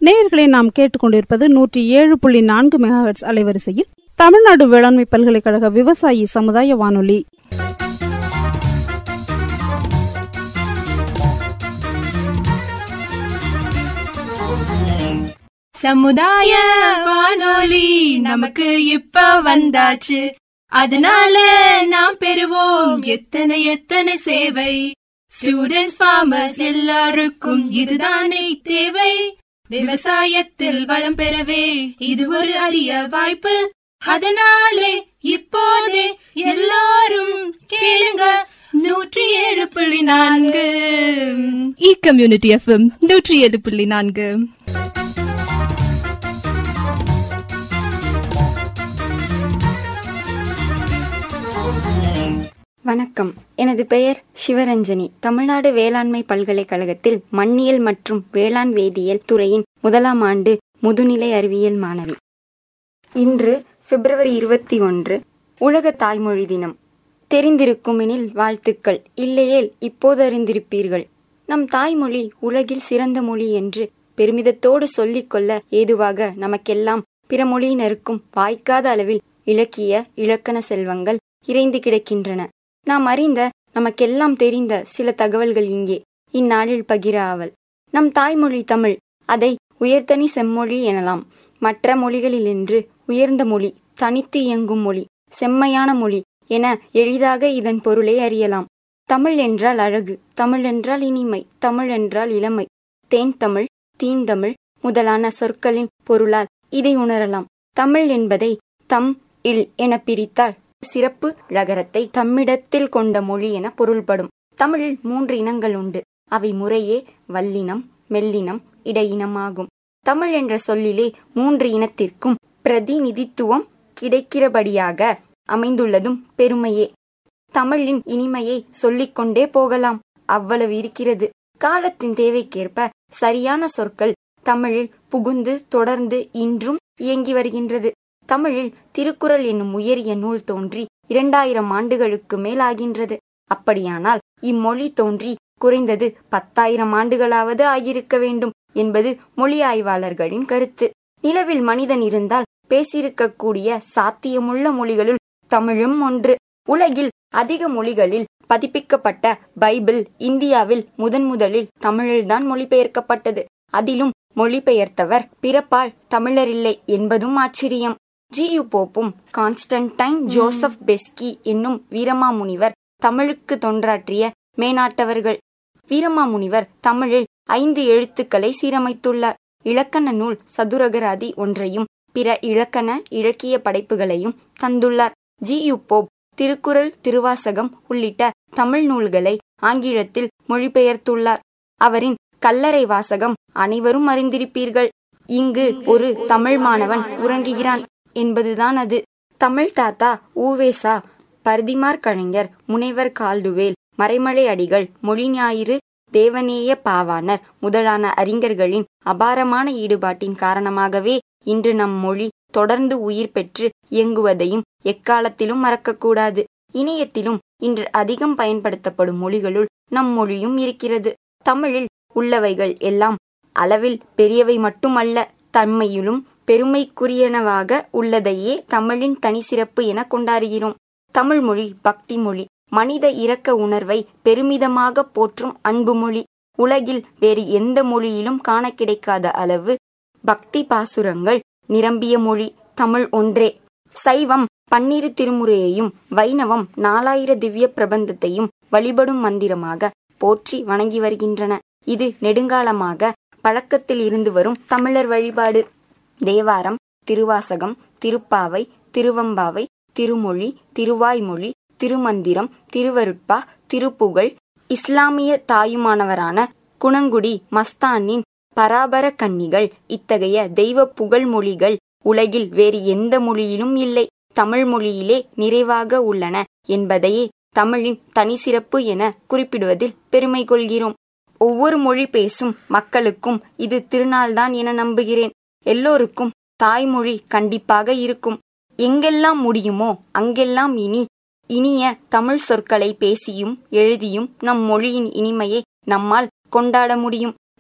நேயர்களை நாம் கேட்டுக்கொண்டிருப்பது நூற்றி ஏழு புள்ளி நான்கு மெகாஹெட்ஸ் அலைவரிசையில் தமிழ்நாடு வேளாண்மை பல்கலைக்கழக விவசாயி சமுதாய வானொலி சமுதாய வானொலி நமக்கு இப்ப வந்தாச்சு அதனால நாம் பெறுவோம் எத்தனை எத்தனை சேவை ஸ்டூடெண்ட்ஸ் ஃபார்மர்ஸ் எல்லாருக்கும் இதுதானே தேவை விவசாயத்தில் வளம் பெறவே இது ஒரு அரிய வாய்ப்பு அதனாலே இப்போதே எல்லாரும் கேளுங்க நூற்றி ஏழு புள்ளி நான்கு இ கம்யூனிட்டி எஃப்எம் நூற்றி ஏழு புள்ளி நான்கு வணக்கம் எனது பெயர் சிவரஞ்சனி தமிழ்நாடு வேளாண்மை பல்கலைக்கழகத்தில் மண்ணியல் மற்றும் வேளாண் வேதியியல் துறையின் முதலாம் ஆண்டு முதுநிலை அறிவியல் மாணவி இன்று பிப்ரவரி இருபத்தி ஒன்று உலக தாய்மொழி தினம் தெரிந்திருக்கும் எனில் வாழ்த்துக்கள் இல்லையேல் இப்போது அறிந்திருப்பீர்கள் நம் தாய்மொழி உலகில் சிறந்த மொழி என்று பெருமிதத்தோடு சொல்லிக்கொள்ள ஏதுவாக நமக்கெல்லாம் பிற மொழியினருக்கும் வாய்க்காத அளவில் இலக்கிய இலக்கண செல்வங்கள் இறைந்து கிடக்கின்றன நாம் அறிந்த நமக்கெல்லாம் தெரிந்த சில தகவல்கள் இங்கே இந்நாளில் பகிர ஆவல் நம் தாய்மொழி தமிழ் அதை உயர்தனி செம்மொழி எனலாம் மற்ற மொழிகளிலின்று உயர்ந்த மொழி தனித்து இயங்கும் மொழி செம்மையான மொழி என எளிதாக இதன் பொருளை அறியலாம் தமிழ் என்றால் அழகு தமிழ் என்றால் இனிமை தமிழ் என்றால் இளமை தேன் தமிழ் தீந்தமிழ் முதலான சொற்களின் பொருளால் இதை உணரலாம் தமிழ் என்பதை தம் இல் என பிரித்தால் சிறப்பு ழகரத்தை தம்மிடத்தில் கொண்ட மொழி என பொருள்படும் தமிழில் மூன்று இனங்கள் உண்டு அவை முறையே வல்லினம் மெல்லினம் இடையினம் ஆகும் தமிழ் என்ற சொல்லிலே மூன்று இனத்திற்கும் பிரதிநிதித்துவம் கிடைக்கிறபடியாக அமைந்துள்ளதும் பெருமையே தமிழின் இனிமையை சொல்லிக்கொண்டே போகலாம் அவ்வளவு இருக்கிறது காலத்தின் தேவைக்கேற்ப சரியான சொற்கள் தமிழில் புகுந்து தொடர்ந்து இன்றும் இயங்கி வருகின்றது தமிழில் திருக்குறள் என்னும் உயரிய நூல் தோன்றி இரண்டாயிரம் ஆண்டுகளுக்கு மேலாகின்றது அப்படியானால் இம்மொழி தோன்றி குறைந்தது பத்தாயிரம் ஆண்டுகளாவது ஆகியிருக்க வேண்டும் என்பது மொழி ஆய்வாளர்களின் கருத்து நிலவில் மனிதன் இருந்தால் பேசியிருக்கக்கூடிய சாத்தியமுள்ள மொழிகளுள் தமிழும் ஒன்று உலகில் அதிக மொழிகளில் பதிப்பிக்கப்பட்ட பைபிள் இந்தியாவில் முதன் முதலில் தமிழில்தான் மொழிபெயர்க்கப்பட்டது அதிலும் மொழிபெயர்த்தவர் பிறப்பால் தமிழரில்லை என்பதும் ஆச்சரியம் ஜியு போப்பும் கான்ஸ்டன்டைன் ஜோசப் பெஸ்கி என்னும் வீரமாமுனிவர் தமிழுக்கு தொன்றாற்றிய மேனாட்டவர்கள் வீரமாமுனிவர் தமிழில் ஐந்து எழுத்துக்களை சீரமைத்துள்ளார் இலக்கண நூல் சதுரகராதி ஒன்றையும் பிற இலக்கண இலக்கிய படைப்புகளையும் தந்துள்ளார் ஜியு போப் திருக்குறள் திருவாசகம் உள்ளிட்ட தமிழ் நூல்களை ஆங்கிலத்தில் மொழிபெயர்த்துள்ளார் அவரின் கல்லறை வாசகம் அனைவரும் அறிந்திருப்பீர்கள் இங்கு ஒரு தமிழ் மாணவன் உறங்குகிறான் என்பதுதான் அது தமிழ் தாத்தா ஊவேசா பர்திமார் கலைஞர் முனைவர் கால்டுவேல் மறைமலை அடிகள் மொழிஞாயிறு தேவநேய பாவாணர் முதலான அறிஞர்களின் அபாரமான ஈடுபாட்டின் காரணமாகவே இன்று நம் மொழி தொடர்ந்து உயிர் பெற்று இயங்குவதையும் எக்காலத்திலும் மறக்கக்கூடாது இணையத்திலும் இன்று அதிகம் பயன்படுத்தப்படும் மொழிகளுள் நம் மொழியும் இருக்கிறது தமிழில் உள்ளவைகள் எல்லாம் அளவில் பெரியவை மட்டுமல்ல தன்மையிலும் பெருமைக்குரியனவாக உள்ளதையே தமிழின் தனிச்சிறப்பு என கொண்டாடுகிறோம் தமிழ் மொழி பக்தி மொழி மனித இரக்க உணர்வை பெருமிதமாக போற்றும் அன்பு மொழி உலகில் வேறு எந்த மொழியிலும் காண கிடைக்காத அளவு பக்தி பாசுரங்கள் நிரம்பிய மொழி தமிழ் ஒன்றே சைவம் பன்னிரு திருமுறையையும் வைணவம் நாலாயிர திவ்ய பிரபந்தத்தையும் வழிபடும் மந்திரமாக போற்றி வணங்கி வருகின்றன இது நெடுங்காலமாக பழக்கத்தில் இருந்து வரும் தமிழர் வழிபாடு தேவாரம் திருவாசகம் திருப்பாவை திருவம்பாவை திருமொழி திருவாய்மொழி திருமந்திரம் திருவருட்பா திருப்புகழ் இஸ்லாமிய தாயுமானவரான குணங்குடி மஸ்தானின் பராபர கன்னிகள் இத்தகைய தெய்வ புகழ் மொழிகள் உலகில் வேறு எந்த மொழியிலும் இல்லை தமிழ் மொழியிலே நிறைவாக உள்ளன என்பதையே தமிழின் தனிச்சிறப்பு என குறிப்பிடுவதில் பெருமை கொள்கிறோம் ஒவ்வொரு மொழி பேசும் மக்களுக்கும் இது திருநாள்தான் என நம்புகிறேன் எல்லோருக்கும் தாய்மொழி கண்டிப்பாக இருக்கும் எங்கெல்லாம் முடியுமோ அங்கெல்லாம் இனி இனிய தமிழ் சொற்களை பேசியும் எழுதியும் நம் மொழியின் இனிமையை நம்மால் கொண்டாட முடியும்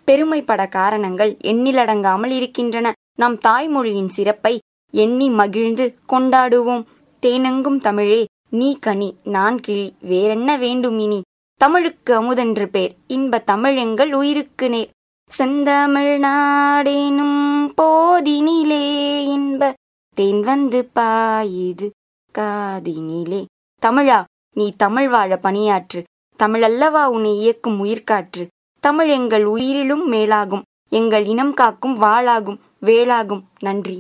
பெருமைப்பட காரணங்கள் எண்ணிலடங்காமல் இருக்கின்றன நம் தாய்மொழியின் சிறப்பை எண்ணி மகிழ்ந்து கொண்டாடுவோம் தேனெங்கும் தமிழே நீ கனி நான் கிளி வேறென்ன வேண்டும் இனி தமிழுக்கு அமுதென்று பேர் இன்ப தமிழெங்கள் உயிருக்கு நேர் செந்தமிழ் நாடேனும் போதினிலே இன்ப தேன் வந்து பாயுது காதினிலே தமிழா நீ தமிழ் வாழ பணியாற்று தமிழல்லவா உன்னை இயக்கும் உயிர்காற்று தமிழ் எங்கள் உயிரிலும் மேலாகும் எங்கள் இனம் காக்கும் வாளாகும் வேளாகும் நன்றி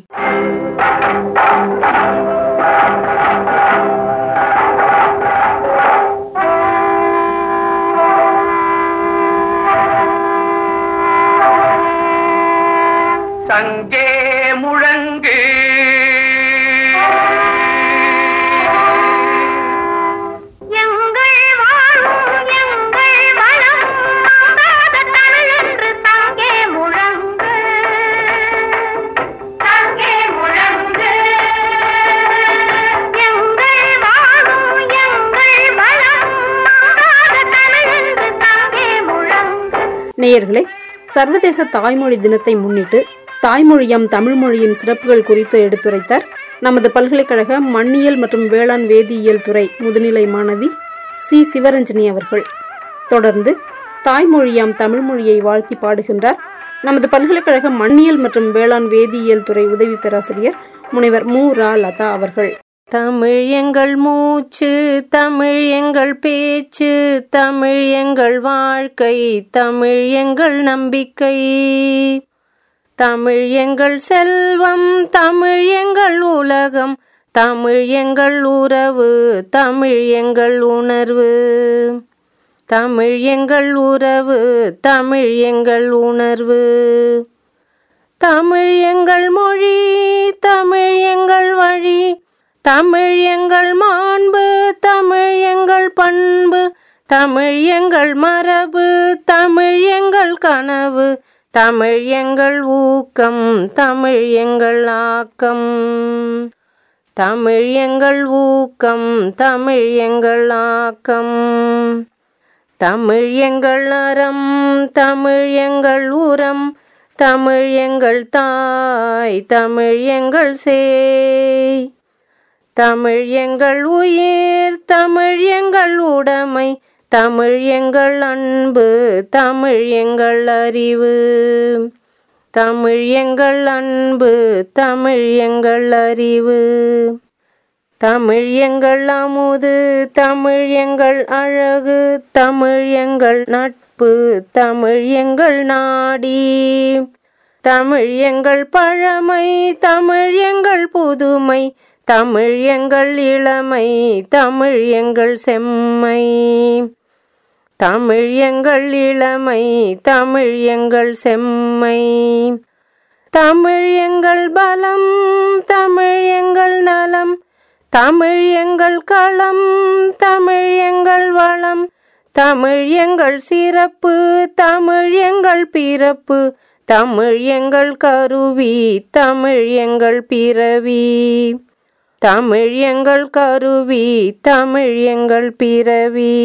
சங்கே முழங்கு எங்கள் வாழும் எங்கள் வளம் மங்காத தமிழ் என்று தங்கே முழங்கு தங்கே முழங்கு எங்கள் வாழும் எங்கள் வளம் மங்காத தமிழ் என்று தங்கே முழங்கு நேயர்களே சர்வதேச தாய்மொழி தினத்தை முன்னிட்டு தாய்மொழியாம் தமிழ் மொழியின் சிறப்புகள் குறித்து எடுத்துரைத்தார் நமது பல்கலைக்கழக மண்ணியல் மற்றும் வேளாண் வேதியியல் துறை முதுநிலை மாணவி சி சிவரஞ்சனி அவர்கள் தொடர்ந்து தாய்மொழியாம் தமிழ் மொழியை வாழ்த்தி பாடுகின்றார் நமது பல்கலைக்கழக மண்ணியல் மற்றும் வேளாண் வேதியியல் துறை உதவி பேராசிரியர் முனைவர் மு ரா லதா அவர்கள் தமிழ் எங்கள் மூச்சு தமிழ் எங்கள் பேச்சு தமிழ் எங்கள் வாழ்க்கை தமிழ் எங்கள் நம்பிக்கை தமிழ் எங்கள் செல்வம் தமிழ் எங்கள் உலகம் தமிழ் எங்கள் உறவு தமிழ் எங்கள் உணர்வு தமிழ் எங்கள் உறவு தமிழ் எங்கள் உணர்வு தமிழ் எங்கள் மொழி தமிழ் எங்கள் வழி தமிழ் எங்கள் மாண்பு தமிழ் எங்கள் பண்பு தமிழ் எங்கள் மரபு தமிழ் எங்கள் கனவு தமிழ் எங்கள் ஊக்கம் தமிழ் எங்கள் ஆக்கம் தமிழ் எங்கள் ஊக்கம் தமிழ் எங்கள் ஆக்கம் தமிழ் எங்கள் அறம் தமிழ் எங்கள் உரம் தமிழ் எங்கள் தாய் தமிழ் எங்கள் சேய் தமிழ் எங்கள் உயிர் தமிழ் எங்கள் உடைமை தமிழ் எங்கள் அன்பு தமிழ் எங்கள் அறிவு தமிழ் எங்கள் அன்பு தமிழ் எங்கள் அறிவு தமிழ் எங்கள் அமுது தமிழ் எங்கள் அழகு தமிழ் எங்கள் நட்பு தமிழ் எங்கள் நாடி தமிழ் எங்கள் பழமை தமிழ் எங்கள் புதுமை தமிழ் எங்கள் இளமை தமிழ் எங்கள் செம்மை தமிழ் எங்கள் இளமை தமிழ் எங்கள் செம்மை தமிழ் எங்கள் பலம் தமிழ் எங்கள் நலம் தமிழ் எங்கள் களம் தமிழ் எங்கள் வளம் தமிழ் எங்கள் சிறப்பு தமிழ் எங்கள் பிறப்பு தமிழ் எங்கள் கருவி தமிழ் எங்கள் பிறவி தமிழ் எங்கள் கருவி தமிழ் எங்கள் பிறவி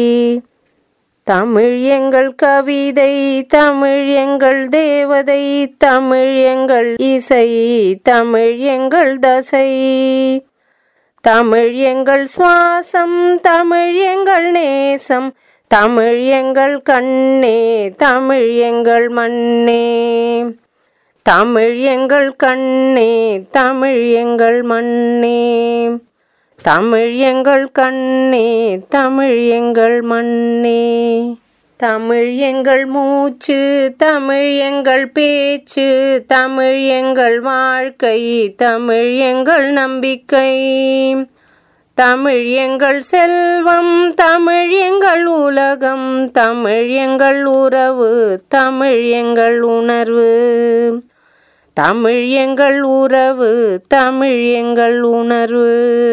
தமிழ் எங்கள் கவிதை தமிழ் எங்கள் தேவதை தமிழ் எங்கள் இசை தமிழ் எங்கள் தசை தமிழ் எங்கள் சுவாசம் தமிழ் எங்கள் நேசம் தமிழ் எங்கள் கண்ணே தமிழ் எங்கள் மண்ணே தமிழ் எங்கள் கண்ணே தமிழ் எங்கள் மண்ணே தமிழ் எங்கள் கண்ணே தமிழ் எங்கள் மண்ணே தமிழ் எங்கள் மூச்சு தமிழ் எங்கள் பேச்சு தமிழ் எங்கள் வாழ்க்கை தமிழ் எங்கள் நம்பிக்கை தமிழ் எங்கள் செல்வம் தமிழ் எங்கள் உலகம் தமிழ் எங்கள் உறவு தமிழ் எங்கள் உணர்வு தமிழ் எங்கள் உறவு தமிழ் எங்கள் உணர்வு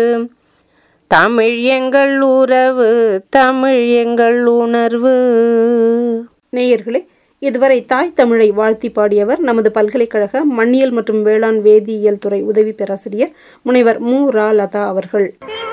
தமிழ் எங்கள் உறவு தமிழ் எங்கள் உணர்வு நேயர்களே இதுவரை தாய் தமிழை வாழ்த்தி பாடியவர் நமது பல்கலைக்கழக மண்ணியல் மற்றும் வேளாண் வேதியியல் துறை உதவி பேராசிரியர் முனைவர் மு ரா லதா அவர்கள்